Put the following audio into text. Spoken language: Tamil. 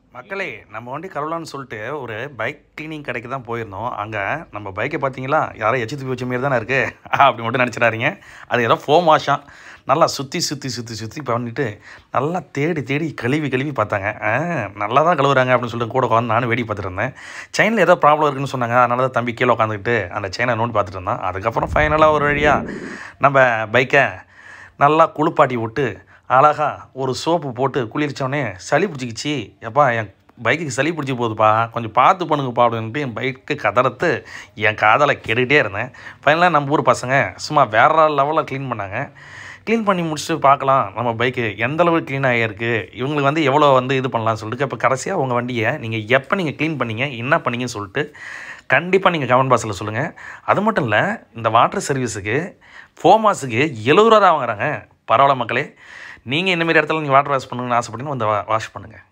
மக்களே நம்ம வண்டி கரவலான்னு சொல்லிட்டு ஒரு பைக் கிளீனிங் கடைக்கு தான் போயிருந்தோம் அங்கே நம்ம பைக்கை பார்த்தீங்களா யாரோ எச்சு தூக்கி வச்ச மாரி தானே இருக்குது அப்படி மட்டும் நினச்சிடாதீங்க அது ஏதோ ஃபோம் வாஷாம் நல்லா சுற்றி சுற்றி சுற்றி சுற்றி பண்ணிட்டு நல்லா தேடி தேடி கழுவி கழுவி பார்த்தாங்க ஆ, நல்லா தான் கழுவுறாங்க அப்படின்னு சொல்லிட்டு கூட உட்காந்து நானும் வேடி பார்த்துட்டு இருந்தேன் செயினில் ஏதோ ப்ராப்ளம் இருக்குன்னு சொன்னாங்க அதனால தான் தம்பி கீழே உட்காந்துக்கிட்டு அந்த செயினை நோண்டி பார்த்துட்டு இருந்தான் அதுக்கப்புறம் ஃபைனலாக ஒரு வழியாக நம்ம பைக்கை நல்லா குளிப்பாட்டி விட்டு அழகா ஒரு சோப்பு போட்டு குளிர்ச்சோடனே சளி பிடிச்சிக்கிச்சு எப்பா என் பைக்குக்கு சளி பிடிச்சி போகுதுப்பா கொஞ்சம் பார்த்து பண்ணுங்கப்பா அப்படின்ட்டு என் பைக்கு கதறத்து என் காதலை கெடுக்கிட்டே இருந்தேன் ஃபைனலாக நம்ம ஊர் பசங்க சும்மா வேற லெவலில் க்ளீன் பண்ணாங்க க்ளீன் பண்ணி முடிச்சுட்டு பார்க்கலாம் நம்ம பைக்கு எந்த அளவுக்கு க்ளீன் ஆகியிருக்கு இவங்களுக்கு வந்து எவ்வளோ வந்து இது பண்ணலாம்னு சொல்லிட்டு இப்போ கடைசியாக உங்கள் வண்டியை நீங்கள் எப்போ நீங்கள் க்ளீன் பண்ணீங்க என்ன பண்ணீங்கன்னு சொல்லிட்டு கண்டிப்பாக நீங்கள் கமெண்ட் பாக்ஸில் சொல்லுங்கள் அது மட்டும் இல்லை இந்த வாட்டர் சர்வீஸுக்கு ஃபோமாஸுக்கு எழுபது ரூபா தான் வாங்குறாங்க பரவாயில்ல மக்களே நீங்கள் இந்தமாரி இடத்துல நீங்கள் வாட்டர் வாஷ் பண்ணணும்னு ஆசைப்பட்டீங்கன்னா வந்து வாஷ் பண்ணுங்கள்